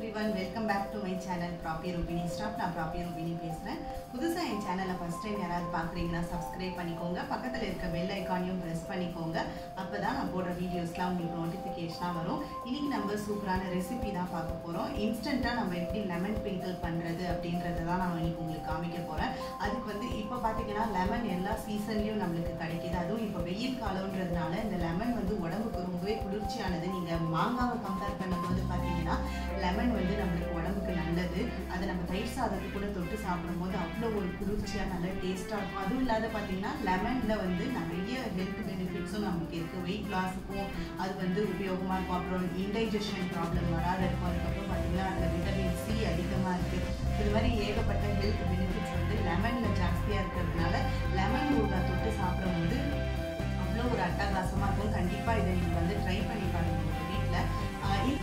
everyone welcome back to my channel Prabhi Rubini stop நான் ப்ராப்பி ரூபினி பேசுகிறேன் புதுசாக என் சேனலை ஃபஸ்ட் டைம் யாராவது பார்க்குறீங்கன்னா சப்ஸ்கிரைப் பண்ணிக்கோங்க பக்கத்தில் இருக்க பெல் ஐக்கானையும் ப்ரெஸ் பண்ணிக்கோங்க அப்போ தான் நான் போடுற வீடியோஸ்லாம் உங்களுக்கு நோட்டிஃபிகேஷனாக வரும் இன்னைக்கு நம்ம சூப்பரான ரெசிபி தான் பார்க்க போகிறோம் இன்ஸ்டண்ட்டாக நம்ம எப்படி லெமன் பிங்கிள் பண்ணுறது அப்படின்றத தான் நான் இன்னைக்கு உங்களுக்கு காமிக்க போகிறேன் அதுக்கு வந்து இப்போ பார்த்தீங்கன்னா லெமன் எல்லா சீசன்லேயும் நம்மளுக்கு கிடைக்கிது அதுவும் இப்போ வெயில் காலம்ன்றதுனால இந்த லெமன் வந்து உடம்புக்கு ரொம்பவே குளிர்ச்சியானது நீங்கள் மாங்காவை கம்பேர் பண்ணும்போது பார்த்தீங்கன்னா லெமன் வந்து நம்மளுக்கு உடம்புக்கு நல்லது அதை நம்ம தயிர் சாதத்துக்கு கூட தொட்டு சாப்பிடும்போது அவ்வளோ ஒரு குளிர்ச்சியாக நல்ல டேஸ்ட்டாக இருக்கும் அதுவும் இல்லாத பார்த்தீங்கன்னா லெமனில் வந்து நிறைய ஹெல்த் பெனிஃபிட்ஸும் நமக்கு இருக்குது வெயிட் லாஸுக்கும் அது வந்து உபயோகமாக இருக்கும் அப்புறம் இன்டைஜஷன் ப்ராப்ளம் வராத இருக்கும் அதுக்கப்புறம் பார்த்தீங்கன்னா அதில் விட்டமின் சி அதிகமாக இருக்குது இது மாதிரி ஏகப்பட்ட ஹெல்த் பெனிஃபிட்ஸ் வந்து லெமனில் ஜாஸ்தியாக இருக்கிறதுனால லெமன் ஊறுகாய் தொட்டு சாப்பிடும்போது அவ்வளோ ஒரு அட்டகாசமாக இருக்கும் கண்டிப்பாக இதை நீங்கள் வந்து ட்ரை பண்ணி பாருங்க உங்கள் வீட்டில்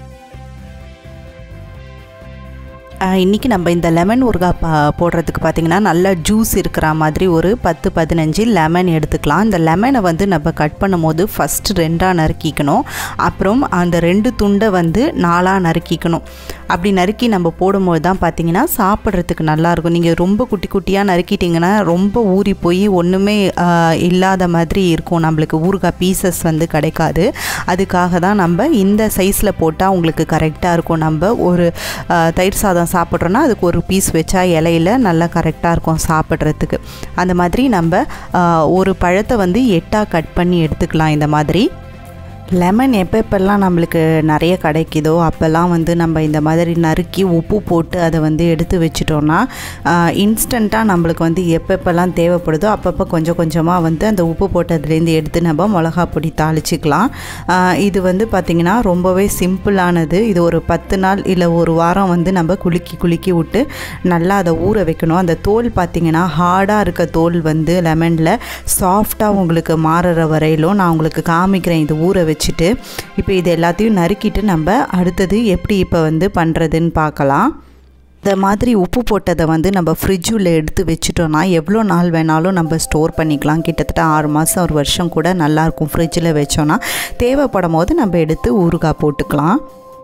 இன்றைக்கி நம்ம இந்த லெமன் ஊறுகாய் பா போடுறதுக்கு பார்த்திங்கன்னா நல்லா ஜூஸ் இருக்கிற மாதிரி ஒரு பத்து பதினஞ்சு லெமன் எடுத்துக்கலாம் இந்த லெமனை வந்து நம்ம கட் பண்ணும் போது ஃபஸ்ட்டு ரெண்டாக நறுக்கிக்கணும் அப்புறம் அந்த ரெண்டு துண்டை வந்து நாலாக நறுக்கிக்கணும் அப்படி நறுக்கி நம்ம போடும்போது தான் பார்த்திங்கன்னா சாப்பிட்றதுக்கு நல்லாயிருக்கும் நீங்கள் ரொம்ப குட்டி குட்டியாக நறுக்கிட்டிங்கன்னா ரொம்ப ஊறி போய் ஒன்றுமே இல்லாத மாதிரி இருக்கும் நம்மளுக்கு ஊறுகாய் பீசஸ் வந்து கிடைக்காது அதுக்காக தான் நம்ம இந்த சைஸில் போட்டால் உங்களுக்கு கரெக்டாக இருக்கும் நம்ம ஒரு தயிர் சாதம் சாப்பிட்றோன்னா அதுக்கு ஒரு பீஸ் வச்சா இலையில நல்லா கரெக்டாக இருக்கும் சாப்பிட்றதுக்கு அந்த மாதிரி நம்ம ஒரு பழத்தை வந்து எட்டாக கட் பண்ணி எடுத்துக்கலாம் இந்த மாதிரி லெமன் எப்போ எப்பெல்லாம் நம்மளுக்கு நிறைய கிடைக்குதோ அப்போல்லாம் வந்து நம்ம இந்த மாதிரி நறுக்கி உப்பு போட்டு அதை வந்து எடுத்து வச்சிட்டோன்னா இன்ஸ்டண்ட்டாக நம்மளுக்கு வந்து எப்பப்பெல்லாம் தேவைப்படுதோ அப்பப்போ கொஞ்சம் கொஞ்சமாக வந்து அந்த உப்பு போட்டதுலேருந்து எடுத்து நம்ம மிளகா பொடி தாளிச்சிக்கலாம் இது வந்து பார்த்திங்கன்னா ரொம்பவே சிம்பிளானது இது ஒரு பத்து நாள் இல்லை ஒரு வாரம் வந்து நம்ம குலுக்கி குலுக்கி விட்டு நல்லா அதை ஊற வைக்கணும் அந்த தோல் பார்த்திங்கன்னா ஹார்டாக இருக்க தோல் வந்து லெமனில் சாஃப்டாக உங்களுக்கு மாறுற வரையிலும் நான் உங்களுக்கு காமிக்கிறேன் இது ஊற வச்சு வச்சுட்டு இப்போ இது எல்லாத்தையும் நறுக்கிட்டு நம்ம அடுத்தது எப்படி இப்போ வந்து பண்ணுறதுன்னு பார்க்கலாம் இந்த மாதிரி உப்பு போட்டதை வந்து நம்ம ஃப்ரிட்ஜுள்ள எடுத்து வச்சுட்டோன்னா எவ்வளோ நாள் வேணாலும் நம்ம ஸ்டோர் பண்ணிக்கலாம் கிட்டத்தட்ட ஆறு மாதம் ஒரு வருஷம் கூட நல்லாயிருக்கும் ஃப்ரிட்ஜில் வச்சோன்னா தேவைப்படும் போது நம்ம எடுத்து ஊறுகாய் போட்டுக்கலாம்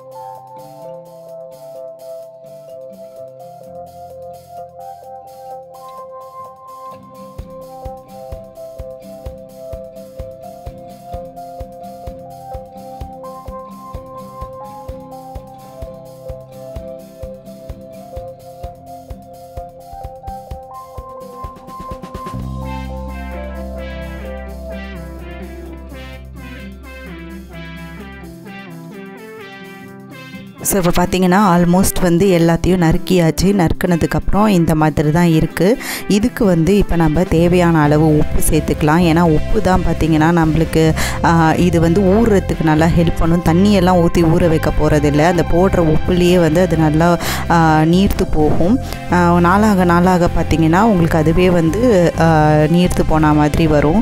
ஸோ இப்போ பார்த்தீங்கன்னா ஆல்மோஸ்ட் வந்து எல்லாத்தையும் நறுக்கியாச்சு நறுக்கினதுக்கப்புறம் இந்த மாதிரி தான் இருக்குது இதுக்கு வந்து இப்போ நம்ம தேவையான அளவு உப்பு சேர்த்துக்கலாம் ஏன்னா உப்பு தான் பார்த்திங்கன்னா நம்மளுக்கு இது வந்து ஊறுறதுக்கு நல்லா ஹெல்ப் பண்ணும் தண்ணியெல்லாம் ஊற்றி ஊற வைக்க போகிறதில்ல அந்த போடுற உப்புலேயே வந்து அது நல்லா நீர்த்து போகும் நாளாக நாளாக பார்த்திங்கன்னா உங்களுக்கு அதுவே வந்து நீர்த்து போன மாதிரி வரும்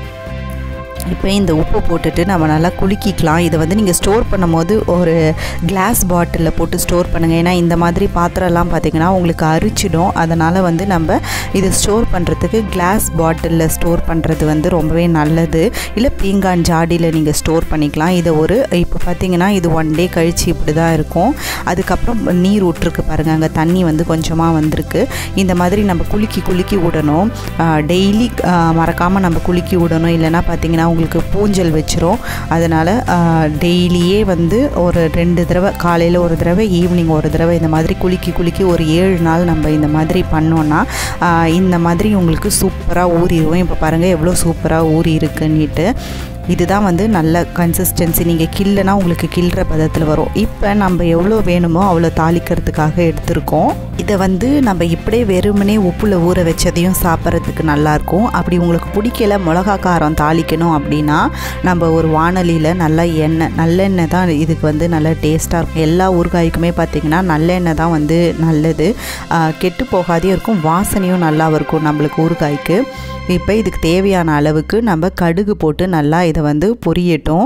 இப்போ இந்த உப்பு போட்டுட்டு நம்ம நல்லா குலுக்கிக்கலாம் இதை வந்து நீங்கள் ஸ்டோர் பண்ணும்போது ஒரு கிளாஸ் பாட்டிலில் போட்டு ஸ்டோர் பண்ணுங்கள் ஏன்னா இந்த மாதிரி பாத்திரம்லாம் பார்த்திங்கன்னா உங்களுக்கு அரிச்சிடும் அதனால் வந்து நம்ம இதை ஸ்டோர் பண்ணுறதுக்கு கிளாஸ் பாட்டிலில் ஸ்டோர் பண்ணுறது வந்து ரொம்பவே நல்லது இல்லை பீங்கான் ஜாடியில் நீங்கள் ஸ்டோர் பண்ணிக்கலாம் இதை ஒரு இப்போ பார்த்திங்கன்னா இது ஒன் டே கழித்து இப்படி தான் இருக்கும் அதுக்கப்புறம் நீர் விட்ருக்கு பாருங்கள் அங்கே தண்ணி வந்து கொஞ்சமாக வந்திருக்கு இந்த மாதிரி நம்ம குலுக்கி குலுக்கி விடணும் டெய்லி மறக்காமல் நம்ம குலுக்கி விடணும் இல்லைன்னா பார்த்திங்கன்னா உங்களுக்கு பூஞ்சல் வச்சிரும் அதனால் டெய்லியே வந்து ஒரு ரெண்டு தடவை காலையில் ஒரு தடவை ஈவினிங் ஒரு தடவை இந்த மாதிரி குலுக்கி குலுக்கி ஒரு ஏழு நாள் நம்ம இந்த மாதிரி பண்ணோன்னா இந்த மாதிரி உங்களுக்கு சூப்பராக ஊறிடுவோம் இப்போ பாருங்கள் எவ்வளோ சூப்பராக ஊறி இருக்குன்னுட்டு இதுதான் வந்து நல்ல கன்சிஸ்டன்சி நீங்கள் கில்லைனா உங்களுக்கு கில்ற பதத்தில் வரும் இப்போ நம்ம எவ்வளோ வேணுமோ அவ்வளோ தாளிக்கிறதுக்காக எடுத்திருக்கோம் இதை வந்து நம்ம இப்படியே வெறுமனே உப்பில் ஊற வச்சதையும் சாப்பிட்றதுக்கு நல்லாயிருக்கும் அப்படி உங்களுக்கு பிடிக்கல மிளகா காரம் தாளிக்கணும் அப்படின்னா நம்ம ஒரு வானலியில் நல்லா எண்ணெய் நல்லெண்ணெய் தான் இதுக்கு வந்து நல்ல டேஸ்ட்டாக இருக்கும் எல்லா ஊறுகாய்க்குமே பார்த்திங்கன்னா நல்லெண்ணெய் தான் வந்து நல்லது கெட்டு போகாதே இருக்கும் வாசனையும் நல்லா இருக்கும் நம்மளுக்கு ஊறுகாய்க்கு இப்போ இதுக்கு தேவையான அளவுக்கு நம்ம கடுகு போட்டு நல்லா இதை வந்து பொரியட்டும்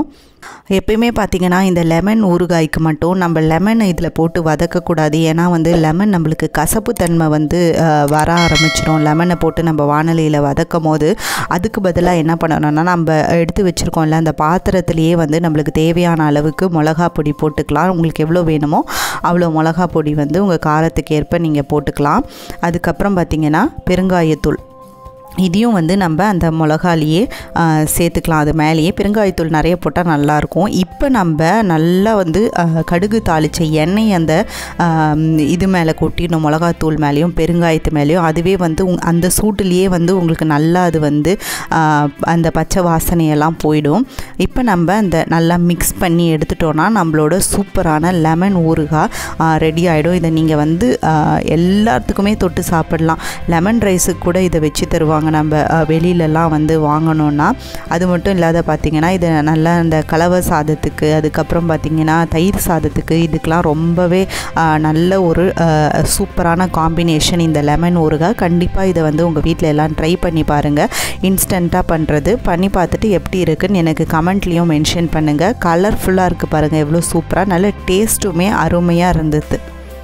எப்பயுமே பார்த்திங்கன்னா இந்த லெமன் ஊறுகாய்க்கு மட்டும் நம்ம லெமன் இதில் போட்டு வதக்கக்கூடாது ஏன்னா வந்து லெமன் நம்மளுக்கு கசப்பு தன்மை வந்து அஹ், வர ஆரம்பிச்சிடும் லெமனை போட்டு நம்ம வானலியில் வதக்கும் போது அதுக்கு பதிலாக என்ன பண்ணணும்னா நம்ம எடுத்து வச்சுருக்கோம்ல அந்த பாத்திரத்திலேயே வந்து நம்மளுக்கு தேவையான அளவுக்கு மிளகா பொடி போட்டுக்கலாம் உங்களுக்கு எவ்வளோ வேணுமோ அவ்வளோ மிளகா பொடி வந்து உங்கள் காரத்துக்கு ஏற்ப நீங்கள் போட்டுக்கலாம் அதுக்கப்புறம் பார்த்திங்கன்னா பெருங்காயத்தூள் இதையும் வந்து நம்ம அந்த மிளகாலேயே ஆ, சேர்த்துக்கலாம் அது மேலேயே பெருங்காயத்தூள் நிறைய போட்டால் நல்லாயிருக்கும் இப்போ நம்ம நல்லா வந்து ஆ, கடுகு தாளித்த எண்ணெய் அந்த ஆ, இது மேலே கொட்டிடணும் மிளகாத்தூள் மேலேயும் பெருங்காயத்து மேலேயும் அதுவே வந்து உங் அந்த சூட்டுலேயே வந்து உங்களுக்கு நல்லா அது வந்து ஆ, அந்த பச்சை வாசனையெல்லாம் போயிடும் இப்போ நம்ம அந்த நல்லா மிக்ஸ் பண்ணி எடுத்துட்டோன்னா நம்மளோட சூப்பரான லெமன் ஊறுகாய் ரெடி ஆகிடும் இதை நீங்கள் வந்து ஆ, எல்லாத்துக்குமே தொட்டு சாப்பிடலாம் லெமன் ரைஸுக்கு கூட இதை வச்சு தருவாங்க நம்ம ஆ, வெளியிலலாம் வந்து வாங்கணுன்னா அது மட்டும் இல்லாத பார்த்திங்கன்னா இது நல்லா இந்த கலவை சாதத்துக்கு அதுக்கப்புறம் பார்த்திங்கன்னா தயிர் சாதத்துக்கு இதுக்கெலாம் ரொம்பவே ஆ, நல்ல ஒரு ஆ, சூப்பரான காம்பினேஷன் இந்த லெமன் ஊறுகாய் கண்டிப்பாக இதை வந்து உங்கள் வீட்டில் எல்லாம் ட்ரை பண்ணி பாருங்கள் இன்ஸ்டண்ட்டாக பண்ணுறது பண்ணி பார்த்துட்டு எப்படி இருக்குன்னு எனக்கு கமெண்ட்லேயும் மென்ஷன் பண்ணுங்கள் கலர்ஃபுல்லாக இருக்குது பாருங்கள் எவ்வளோ சூப்பராக நல்ல டேஸ்ட்டுமே அருமையாக இருந்தது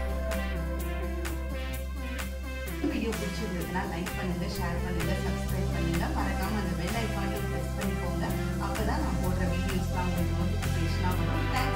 வீடியோ பிடிச்சிருந்ததுன்னா லைக் பண்ணுங்க ஷேர் பண்ணுங்க சப்ஸ்கிரைப் பண்ணுங்க மறக்காம அந்த பெல் ஐக்கானையும் ப்ரெஸ் பண்ணிக்கோங்க அப்பதான் நான் போடுற வீடியோஸ்லாம் உங்களுக்கு நோட்டிஃபிகேஷனாக வரும் தேங்க்ஸ்